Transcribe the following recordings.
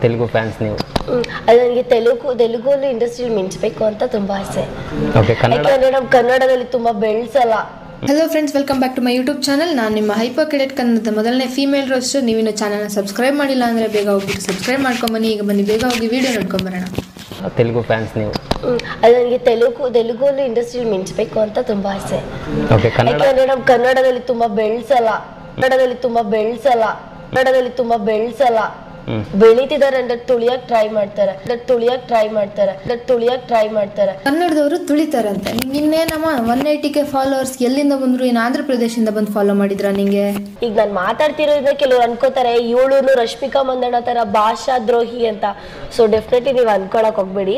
Telugu fans ನೀವು ಹ್ಮ್. ಅದು ನನಗೆ ತೆಲುಗು ತೆಲುಗಲ್ಲಿ ಇಂಡಸ್ಟ್ರಿಯಲ್ಲಿ ಮಿಂಚಬೇಕು ಅಂತ ತುಂಬಾ ಆಸೆ ಓಕೆ ಕನ್ನಡ ಯಾಕಂದ್ರೆ ನಾವು ಕನ್ನಡದಲ್ಲಿ ತುಂಬಾ ಬೆಳೆಸಲ್ಲ hello friends welcome back to my YouTube channel ನಾನು ನಿಮ್ಮ ಹೈಪರ್ ಕೆಡೆಟ್ ಕನ್ನಡದ ಮೊದಲನೇ ಫೀಮೇಲ್ ರೋಸ್ಟರ್ ನೀವಿನ್ನು ಚಾನಲ್ನ ಸಬ್ಸ್ಕ್ರೈಬ್ ಮಾಡಿಲ್ಲ ಅಂದರೆ ಬೇಗ ಹೋಗ್ಬಿಟ್ಟು ಸಬ್ಸ್ಕ್ರೈಬ್ ಮಾಡ್ಕೊಂಬನ್ನಿ ಈಗ ಬನ್ನಿ ಬೇಗ ಹೋಗಿ ವೀಡಿಯೋ ನೋಡ್ಕೊಂಬರೋಣ ತೆಲುಗು ಫ್ಯಾನ್ಸ್ ನೀವು ಹ್ಮ್. ಅದು ನನಗೆ ತೆಲುಗು ತೆಲುಗಲ್ಲಿ ಇಂಡಸ್ಟ್ರಿಯಲ್ಲಿ ಮಿಂಚಬೇಕು ಅಂತ ತುಂಬಾ ಆಸೆ ಓಕೆ ಕನ್ನಡ ಯಾಕಂದ್ರೆ ನಾವು ಕನ್ನಡದಲ್ಲಿ ತುಂಬಾ ಬೆಳೆಸಲ್ಲ ಕನ್ನಡದಲ್ಲಿ ತುಂಬಾ ಬೆಳೆಸಲ್ಲ ಕನ್ನಡದಲ್ಲಿ ತುಂಬಾ ಬೆಳೆಸಲ್ಲ ಹ್ಮ್. ಬೆಳೀತಿದ್ದಾರೆ ಅಂದ್ರೆ ತುಳಿಯಕ್ ಟ್ರೈ ಮಾಡ್ತಾರೆ ಅಂದ್ರೆ ತುಳಿಯಕ್ ಟ್ರೈ ಮಾಡ್ತಾರೆ ಅಂದ್ರೆ ತುಳಿಯಕ್ ಟ್ರೈ ಮಾಡ್ತಾರೆ ಕನ್ನಡದವರು ತುಳಿತಾರಂತೆ ನಿಂಗೆ ಇನ್ನೇನಮ್ಮ ಒನ್ ಏಯ್ಟಿಗೆ ಫಾಲೋವರ್ಸ್ ಎಲ್ಲಿಂದ ಬಂದರು ಏನು ಆಂಧ್ರ ಪ್ರದೇಶದಿಂದ ಬಂದು ಫಾಲೋ ಮಾಡಿದ್ರಾ ನಿಂಗೆ ಈಗ ನಾನು ಮಾತಾಡ್ತಿರೋದ್ರಿಂದ ಕೆಲವ್ರು ಅನ್ಕೋತಾರೆ ಇವಳು ರಶ್ಮಿಕಾ ಮಂದಣ್ಣ ತರ ಭಾಷಾ ದ್ರೋಹಿ ಅಂತ ಸೊ ಡೆಫಿನೆಟ್ಲಿ ನೀವು ಅನ್ಕೊಳಕ್ ಹೋಗ್ಬೇಡಿ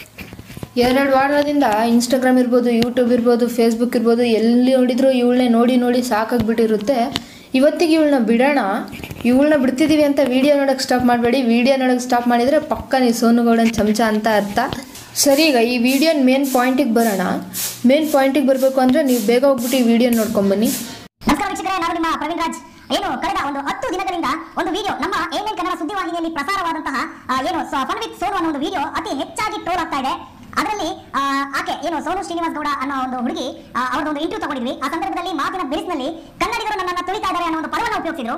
ಎರಡು ವಾರದಿಂದ ಇನ್ಸ್ಟಾಗ್ರಾಮ್ ಇರ್ಬೋದು ಯೂಟ್ಯೂಬ್ ಇರ್ಬೋದು ಫೇಸ್ಬುಕ್ ಇರ್ಬೋದು ಎಲ್ಲಿ ನೋಡಿದ್ರು ಇವಳನ್ನೇ ನೋಡಿ ನೋಡಿ ಸಾಕಾಗ್ಬಿಟ್ಟಿರುತ್ತೆ ಇವತ್ತಿಗೆ ಇವಳನ್ನ ಬಿಡೋಣ ಇವಳನ್ನ ಬಿಡ್ತಿದ್ದೀವಿ ಅಂತ ವೀಡಿಯೋ ನೋಡೋಕೆ ಸ್ಟಾಪ್ ಮಾಡಬೇಡಿ ವೀಡಿಯೋ ನೋಡೋಕೆ ಸ್ಟಾಪ್ ಮಾಡಿದರೆ ಪಕ್ಕ ನೀವು ಸೋನುಗೌಡನ್ ಚಮಚ ಅಂತ ಅರ್ಥ ಸರಿ ಈಗ ಈ ವಿಡಿಯೋನ ಮೇನ್ ಪಾಯಿಂಟಿಗೆ ಬರೋಣ ಮೇನ್ ಪಾಯಿಂಟಿಗೆ ಬರಬೇಕು ಅಂದರೆ ನೀವು ಬೇಗ ಹೋಗ್ಬಿಟ್ಟು ಈ ವಿಡಿಯೋ ನೋಡ್ಕೊಂಬನ್ನಿ ನಮಸ್ಕಾರ ವೀಕ್ಷಕರೇ ನಾನು ನಿಮ್ಮ ಪ್ರವೀಣ್ ರಾಜ್ ಏನು ಕಳೆದ ಒಂದು ಹತ್ತು ದಿನಗಳಿಂದ ಒಂದು ವಿಡಿಯೋ ನಮ್ಮ ಏನೇನ್ ಕನ್ನಡ ಸುದ್ದಿವಾಹಿನಿಯಲ್ಲಿ ಪ್ರಸಾರವಾದಂತಹ ಆ, ಏನು ಫನ್ ವಿತ್ ಸೋನು ಅನ್ನೋ ಒಂದು ವಿಡಿಯೋ ಅತಿ ಹೆಚ್ಚಾಗಿ ಟ್ರೋಲ್ ಆಗ್ತಾ ಇದೆ ಅದರಲ್ಲಿ ಆ, ಆಕೆ ಏನು ಸೋನು ಶ್ರೀನಿವಾಸ್ ಗೌಡ ಅನ್ನೋ ಒಂದು ಹುಡುಗಿ ಅವ್ರದ್ದು ಒಂದು ಇಂಟರ್ವ್ಯೂ ತಗೊಂಡಿದ್ವಿ ಆ ಸಂದರ್ಭದಲ್ಲಿ ಮಾತಿನ ಬಿರುಸಿನಲ್ಲಿ ಕನ್ನಡಿಗರು ನನ್ನನ್ನು ತುಳಿತಾ ಇದ್ದಾರೆ ಅನ್ನೋ ಒಂದು ಪದವನ್ನು ಉಪಯೋಗಿಸಿದ್ರು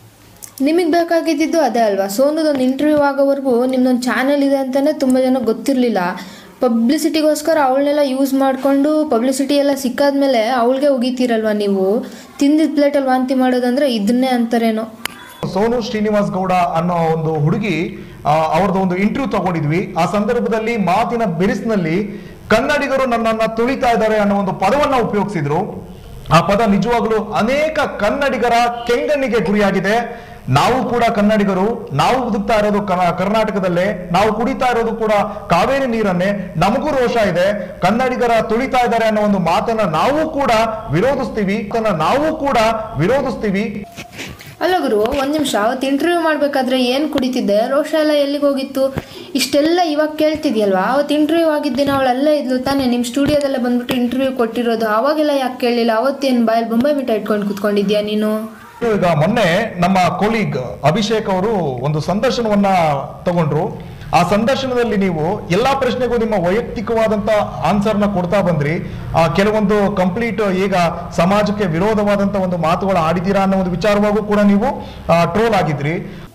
ನಿಮಗೆ ಬೇಕಾಗಿದ್ದಿದ್ದು ಅದೇ ಅಲ್ವಾ ಸೋನುದೊಂದು ಇಂಟರ್ವ್ಯೂ ಆಗೋವರೆಗೂ ನಿಮ್ದೊಂದು ಚಾನೆಲ್ ಇದೆ ಅಂತಲೇ ತುಂಬ ಜನ ಗೊತ್ತಿರಲಿಲ್ಲ ಪಬ್ಲಿಸಿಟಿಗೋಸ್ಕರ ಅವಳನ್ನೆಲ್ಲ ಯೂಸ್ ಮಾಡಿಕೊಂಡು ಪಬ್ಲಿಸಿಟಿ ಎಲ್ಲ ಸಿಕ್ಕಾದ್ಮೇಲೆ ಅವಳಿಗೆ ಉಗಿತೀರಲ್ವಾ ನೀವು ತಿಂದಿದ್ದ ಪ್ಲೇಟಲ್ಲಿ ವಾಂತಿ ಮಾಡೋದಂದ್ರೆ ಇದನ್ನೇ ಅಂತಾರೇನೋ ಸೋನು ಶ್ರೀನಿವಾಸ್ ಗೌಡ ಅನ್ನೋ ಒಂದು ಹುಡುಗಿ ಆ, ಅವ್ರದ್ದು ಒಂದು ಇಂಟರ್ವ್ಯೂ ತಗೊಂಡಿದ್ವಿ ಆ ಸಂದರ್ಭದಲ್ಲಿ ಮಾತಿನ ಬಿರುಸಿನಲ್ಲಿ ಕನ್ನಡಿಗರು ನನ್ನನ್ನ ತುಳಿತಾ ಇದ್ದಾರೆ ಅನ್ನೋ ಒಂದು ಪದವನ್ನ ಉಪಯೋಗಿಸಿದ್ರು ಆ ಪದ ನಿಜವಾಗ್ಲೂ ಅನೇಕ ಕನ್ನಡಿಗರ ಕೆಂಗಣ್ಣಿಗೆ ಗುರಿಯಾಗಿದೆ ನಾವು ಕೂಡ ಕನ್ನಡಿಗರು ನಾವು ಬದುಕ್ತಾ ಇರೋದು ಕ- ಕರ್ನಾಟಕದಲ್ಲೇ ನಾವು ಕುಡಿತಾ ಇರೋದು ಕೂಡ ಕಾವೇರಿ ನೀರನ್ನೇ ನಮಗೂ ರೋಷ ಇದೆ ಕನ್ನಡಿಗರ ತುಳಿತಾ ಇದ್ದಾರೆ ಅನ್ನೋ ಒಂದು ಮಾತನ್ನ ನಾವು ಕೂಡ ವಿರೋಧಿಸ್ತೀವಿ ಅದನ್ನ ನಾವು ಕೂಡ ವಿರೋಧಿಸ್ತೀವಿ ಅಲ್ಲ ಗುರು ಒಂದು ನಿಮಿಷ ಅವತ್ತು ಇಂಟರ್ವ್ಯೂ ಮಾಡಬೇಕಾದ್ರೆ ಏನು ಕುಡಿತಿದ್ದೆ ರೋಷ ಎಲ್ಲ ಎಲ್ಲಿಗೆ ಹೋಗಿತ್ತು ಇಷ್ಟೆಲ್ಲ ಇವಾಗ ಕೇಳ್ತಿದ್ಯಲ್ವಾ ಅವತ್ತು ಇಂಟರ್ವ್ಯೂ ಆಗಿದ್ದಿನ ಅವಳೆಲ್ಲ ಇದ್ಲು ತಾನೇ ನಿಮ್ಮ ಸ್ಟುಡಿಯೋದಲ್ಲೇ ಬಂದ್ಬಿಟ್ಟು ಇಂಟರ್ವ್ಯೂ ಕೊಟ್ಟಿರೋದು ಅವಾಗೆಲ್ಲ ಯಾಕೆ ಕೇಳಲಿಲ್ಲ ಅವತ್ತೇನು ಬಾಯಲ್ಲಿ ಬೊಂಬೈ ಮಿಠಾಯಿ ಇಟ್ಕೊಂಡು ಕುತ್ಕೊಂಡಿದ್ಯಾ ನೀನು ಈಗ ಮೊನ್ನೆ ನಮ್ಮ ಕೊಲೀಗ್ ಅಭಿಷೇಕ್ ಅವರು ಒಂದು ಸಂದರ್ಶನವನ್ನ ತಗೊಂಡ್ರು ಆ ಸಂದರ್ಶನದಲ್ಲಿ ನೀವು ಎಲ್ಲಾ ಪ್ರಶ್ನೆಗೂ ನಿಮ್ಮ ವೈಯಕ್ತಿಕವಾದಂತ ಆನ್ಸರ್ನ ಕೊಡ್ತಾ ಬಂದ್ರಿ ಆ ಕೆಲವೊಂದು ಕಂಪ್ಲೀಟ್ ಈಗ ಸಮಾಜಕ್ಕೆ ವಿರೋಧವಾದಂತ ಒಂದು ಮಾತುಗಳು ಆಡಿದ್ದೀರಾ ಅನ್ನೋ ಒಂದು ವಿಚಾರವಾಗೂ ಕೂಡ ನೀವು ಟ್ರೋಲ್ ಆಗಿದ್ರಿ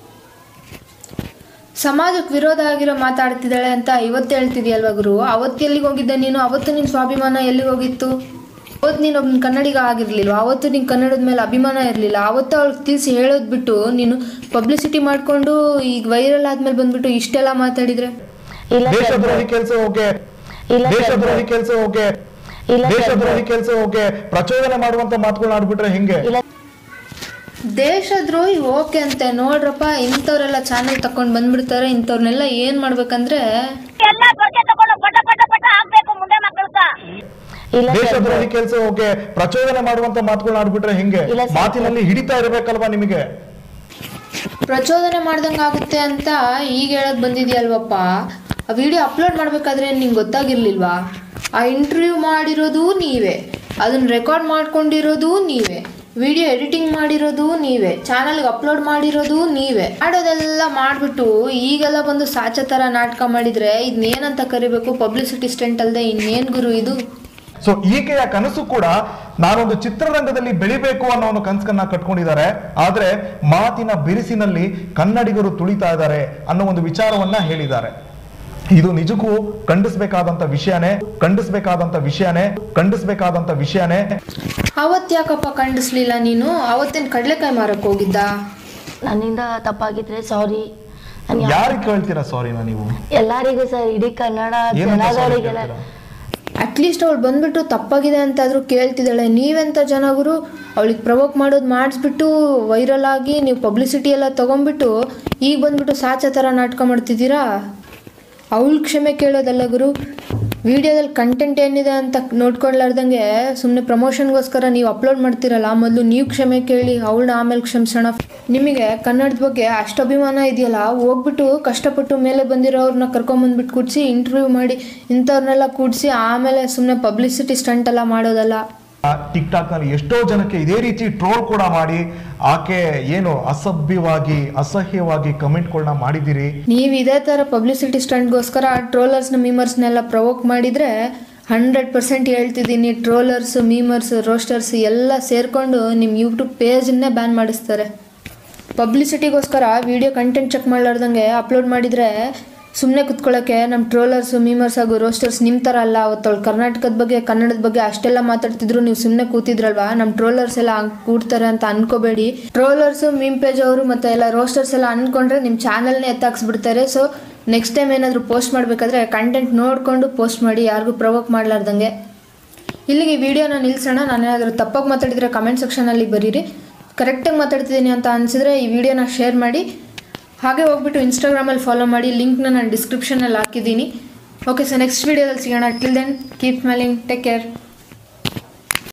ಸಮಾಜಕ್ಕೆ ವಿರೋಧ ಆಗಿರೋ ಮಾತಾಡ್ತಿದ್ದಾಳೆ ಅಂತ ಇವತ್ತು ಹೇಳ್ತಿದ್ಯಲ್ವ ಗುರು ಅವತ್ತು ಎಲ್ಲಿಗೆ ಹೋಗಿದ್ದೆ ನೀನು ಅವತ್ತು ನಿನ್ನ ಸ್ವಾಭಿಮಾನ ಎಲ್ಲಿಗೆ ಹೋಗಿತ್ತು ಅವತ್ತು ನೀನು ಒಬ್ಬನ ಕನ್ನಡಿಗ ಆಗಿರ್ಲಿಲ್ವ ಅವತ್ತು ನಿಂಗೆ ಕನ್ನಡದ ಮೇಲೆ ಅಭಿಮಾನ ಇರಲಿಲ್ಲ ಅವತ್ತು ಅವಳು ತಿಳಿಸಿ ಹೇಳೋದು ಬಿಟ್ಟು ನೀನು ಪಬ್ಲಿಸಿಟಿ ಮಾಡಿಕೊಂಡು ಈಗ ವೈರಲ್ ಆದ್ಮೇಲೆ ಬಂದ್ಬಿಟ್ಟು ಇಷ್ಟೆಲ್ಲ ಮಾತಾಡಿದ್ರೆ ಇಲ್ಲ ಸರ್. ದೇಶದ್ರೋಹಿ ಕೆಲಸ ಓಕೆ ಇಲ್ಲ ಸರ್. ದೇಶದ್ರೋಹಿ ಕೆಲಸ ಓಕೆ ಇಲ್ಲ ಸರ್. ದೇಶದ್ರೋಹಿ ಕೆಲಸ ಓಕೆ ಪ್ರಚೋದನೆ ಮಾಡುವಂತ ಮಾತುಗಳನ್ನ ಆಡ್ಬಿಟ್ರೆ ಹೆಂಗೆ ಇಲ್ಲ ದೇಶದ್ರೋಹಿ ಓಕೆ ಅಂತೆ ನೋಡ್ರಪ್ಪ ಇಂಥವ್ರೆಲ್ಲ ಚಾನೆಲ್ ತಕೊಂಡು ಬಂದ್ಬಿಡ್ತಾರೆ ಇಂಥವ್ರನ್ನೆಲ್ಲ ಏನು ಮಾಡ್ಬೇಕಂದ್ರೆ ಎಲ್ಲ ದೊಡ್ಡ ತಗೊಂಡು ಪಟ ಪಟ ಪಟ ಆಗ್ಬೇಕು ಮುಂದೆ ಮಕ್ಕಳಕ್ಕ ಇಲ್ಲ ಸರ್. ದೇಶದ್ರೋಹಿ ಕೆಲಸ ಓಕೆ ಪ್ರಚೋದನೆ ಮಾಡುವಂತ ಮಾತುಗಳನ್ನ ಆಡ್ಬಿಟ್ರೆ ಹೆಂಗೆ ಇಲ್ಲ ಸರ್. ಮಾತಿನಲ್ಲಿ ಹಿಡಿತಾ ಇರ್ಬೇಕಲ್ವಾ ನಿಮಗೆ ಪ್ರಚೋದನೆ ಮಾಡ್ದಂಗೆ ಆಗುತ್ತೆ ಅಂತ ಈಗ ಹೇಳಕ್ ಬಂದಿದ್ಯಲ್ವಪ್ಪ ಆ ವಿಡಿಯೋ ಅಪ್ಲೋಡ್ ಮಾಡಬೇಕಾದ್ರೆ ನಿಂಗೆ ಗೊತ್ತಾಗಿರ್ಲಿಲ್ವಾ ಆ ಇಂಟರ್ವ್ಯೂ ಮಾಡಿರೋದು ನೀವೇ ಅದನ್ನ ರೆಕಾರ್ಡ್ ಮಾಡ್ಕೊಂಡಿರೋದು ನೀವೇ ವಿಡಿಯೋ ಎಡಿಟಿಂಗ್ ಮಾಡಿರೋದು ನೀವೇ ಚಾನಲ್ಗೆ ಅಪ್ಲೋಡ್ ಮಾಡಿರೋದು ನೀವೇ ಮಾಡೋದೆಲ್ಲ ಮಾಡಿಬಿಟ್ಟು ಈಗೆಲ್ಲ ಬಂದು ಸಾಚ ಥರ ನಾಟಕ ಮಾಡಿದರೆ ಇದನ್ನೇನಂತ ಕರಿಬೇಕು ಪಬ್ಲಿಸಿಟಿ ಸ್ಟೆಂಟ್ ಅಲ್ಲದೆ ಇನ್ನೇನು ಗುರು ಇದು ಸೊ ಈಕೆಯ ಕನಸು ಕೂಡ ನಾನೊಂದು ಚಿತ್ರರಂಗದಲ್ಲಿ ಬೆಳಿಬೇಕು ಅನ್ನೋ ಒಂದು ಕನಸನ್ನ ಕಟ್ಕೊಂಡಿದ್ದಾರೆ ಆದ್ರೆ ಮಾತಿನ ಬಿರುಸಿನಲ್ಲಿ ಕನ್ನಡಿಗರು ತುಳಿತಾ ಇದ್ದಾರೆ ಅನ್ನೋ ಒಂದು ವಿಚಾರವನ್ನ ಹೇಳಿದ್ದಾರೆ ಇದು ನಿಜಕ್ಕೂ ಖಂಡಿಸ್ಬೇಕಾದಂತ ವಿಷಯನೇ ಖಂಡಿಸ್ಬೇಕಾದಂತ ವಿಷಯನೇ ಖಂಡಿಸ್ಬೇಕಾದಂತ ವಿಷಯನೇ ಅವತ್ತು ಯಾಕಪ್ಪ ಖಂಡಿಸ್ಲಿಲ್ಲ ನೀನು ಅವತ್ತೇನು ಕಡಲೆಕಾಯಿ ಮಾರಕ್ಕೆ ಹೋಗಿದ್ದ ನನ್ನಿಂದ ತಪ್ಪಾಗಿದ್ರೆ ಸಾರಿ ನಾನು ಯಾರಿಗೆ ಕೇಳ್ತೀರಾ ಸಾರಿನಾ ನೀವು ಎಲ್ಲರಿಗೂ ಸರ್ ಇಡೀ ಕನ್ನಡ ಏನಂತ sorry ಜನಗಳಿಗೆಲ್ಲ ಕೇಳ್ತೀರಾ? ಅಟ್ಲೀಸ್ಟ್ ಅವಳು ಬಂದ್ಬಿಟ್ಟು ತಪ್ಪಾಗಿದೆ ಅಂತಾದರೂ ಕೇಳ್ತಿದ್ದಾಳೆ ನೀವೆಂಥ ಜನಗಳು ಅವಳಿಗೆ ಪ್ರವೋಕ್ ಮಾಡೋದು ಮಾಡಿಸ್ಬಿಟ್ಟು ವೈರಲ್ ಆಗಿ ನೀವು ಪಬ್ಲಿಸಿಟಿ ಎಲ್ಲ ತೊಗೊಂಬಿಟ್ಟು ಈಗ ಬಂದ್ಬಿಟ್ಟು ಸಾಚ ಥರ ನಾಟಕ ಮಾಡ್ತಿದ್ದೀರಾ ಅವಳು ಕ್ಷಮೆ ಕೇಳೋದಲ್ಲ ಗುರು ವಿಡಿಯೋದಲ್ಲಿ ಕಂಟೆಂಟ್ ಏನಿದೆ ಅಂತ ನೋಡ್ಕೊಳ್ಲಾರ್ದಂಗೆ ಸುಮ್ಮನೆ ಪ್ರಮೋಷನ್ಗೋಸ್ಕರ ನೀವು ಅಪ್ಲೋಡ್ ಮಾಡ್ತೀರಲ್ಲ ಮೊದಲು ನೀವು ಕ್ಷಮೆ ಕೇಳಿ ಅವಳನ್ನ ಆಮೇಲೆ ಕ್ಷಮಿಸೋಣ ನಿಮಗೆ ಕನ್ನಡದ ಬಗ್ಗೆ ಅಷ್ಟು ಅಭಿಮಾನ ಇದೆಯಲ್ಲ ಹೋಗ್ಬಿಟ್ಟು ಕಷ್ಟಪಟ್ಟು ಮೇಲೆ ಬಂದಿರೋರನ್ನ ಕರ್ಕೊಂಬಂದ್ಬಿಟ್ಟು ಕೂಡಿಸಿ ಇಂಟರ್ವ್ಯೂ ಮಾಡಿ ಇಂಥವ್ರನ್ನೆಲ್ಲ ಕೂಡಿಸಿ ಆಮೇಲೆ ಸುಮ್ಮನೆ ಪಬ್ಲಿಸಿಟಿ ಸ್ಟಂಟ್ ಎಲ್ಲ ಮಾಡೋದಲ್ಲ ಟಿಕ್ ಟಾಕ್ ನಲ್ಲಿ ಎಷ್ಟೋ ಜನಕ್ಕೆ ಇದೇ ರೀತಿ ಟ್ರೋಲ್ ಕೂಡ ಮಾಡಿ ಆಕೆ ಏನು ಅಸಭ್ಯವಾಗಿ ಅಸಹ್ಯವಾಗಿ ಕಮೆಂಟ್ಗಳನ್ನ ಮಾಡಿದ್ದೀರಿ ನೀವು ಇದೇ ಥರ ಪಬ್ಲಿಸಿಟಿ ಸ್ಟಂಟ್ಗೋಸ್ಕರ ಟ್ರೋಲರ್ಸ್ನ ಮೀಮರ್ಸ್ನೆಲ್ಲ ಪ್ರವೋಕ್ ಮಾಡಿದರೆ ಹಂಡ್ರೆಡ್ ಪರ್ಸೆಂಟ್ ಹೇಳ್ತಿದ್ದೀನಿ ಟ್ರೋಲರ್ಸ್ ಮೀಮರ್ಸ್ ರೋಸ್ಟರ್ಸ್ ಎಲ್ಲ ಸೇರಿಕೊಂಡು ನಿಮ್ಮ ಯೂಟ್ಯೂಬ್ ಪೇಜನ್ನೇ ಬ್ಯಾನ್ ಮಾಡಿಸ್ತಾರೆ ಪಬ್ಲಿಸಿಟಿಗೋಸ್ಕರ ವಿಡಿಯೋ ಕಂಟೆಂಟ್ ಚೆಕ್ ಮಾಡಲಾರ್ದಂಗೆ ಅಪ್ಲೋಡ್ ಮಾಡಿದರೆ ಸುಮ್ಮನೆ ಕುತ್ಕೊಳ್ಳೋಕ್ಕೆ ನಮ್ಮ ಟ್ರೋಲರ್ಸು ಮೀಮರ್ಸ್ ಹಾಗೂ ರೋಸ್ಟರ್ಸ್ ನಿಮ್ಮ ಥರ ಅಲ್ಲ ಅವತ್ತವಳು ಕರ್ನಾಟಕದ ಬಗ್ಗೆ ಕನ್ನಡದ ಬಗ್ಗೆ ಅಷ್ಟೆಲ್ಲ ಮಾತಾಡ್ತಿದ್ರು ನೀವು ಸುಮ್ಮನೆ ಕೂತಿದ್ರಲ್ವಾ ನಮ್ಮ ಟ್ರೋಲರ್ಸ್ ಎಲ್ಲ ಹಂಗ್ ಕೂಡ್ತಾರೆ ಅಂತ ಅನ್ಕೋಬೇಡಿ ಟ್ರೋಲರ್ಸು ಮೀಮ್ ಪೇಜ್ ಅವರು ಮತ್ತು ಎಲ್ಲ ರೋಸ್ಟರ್ಸ್ ಎಲ್ಲ ಅನ್ಕೊಂಡ್ರೆ ನಿಮ್ಮ ಚಾನಲ್ನೇ ಎತ್ತಾಕ್ಸ್ಬಿಡ್ತಾರೆ ಸೊ ನೆಕ್ಸ್ಟ್ ಟೈಮ್ ಏನಾದರೂ ಪೋಸ್ಟ್ ಮಾಡಬೇಕಾದ್ರೆ ಕಂಟೆಂಟ್ ನೋಡಿಕೊಂಡು ಪೋಸ್ಟ್ ಮಾಡಿ ಯಾರಿಗೂ ಪ್ರವೋಕ್ ಮಾಡಲಾರ್ದಂಗೆ ಇಲ್ಲಿಗೆ ಈ ವಿಡಿಯೋನ ನಿಲ್ಲಿಸೋಣ ನಾನು ಏನಾದರೂ ತಪ್ಪಾಗಿ ಮಾತಾಡಿದರೆ ಕಮೆಂಟ್ ಸೆಕ್ಷನಲ್ಲಿ ಬರೀರಿ ಕರೆಕ್ಟಾಗಿ ಮಾತಾಡ್ತಿದ್ದೀನಿ ಅಂತ ಅನಿಸಿದ್ರೆ ಈ ವಿಡಿಯೋನ ಶೇರ್ ಮಾಡಿ ಹಾಗೆ ಹೋಗ್ಬಿಟ್ಟು ಇನ್ಸ್ಟಾಗ್ರಾಮಲ್ಲಿ ಫಾಲೋ ಮಾಡಿ ಲಿಂಕ್ನ ನಾನು ಡಿಸ್ಕ್ರಿಪ್ಷನಲ್ಲಿ ಹಾಕಿದ್ದೀನಿ ಓಕೆ ಸರ್ ನೆಕ್ಸ್ಟ್ ವಿಡಿಯೋದಲ್ಲಿ ಸಿಗೋಣ till then keep smiling take care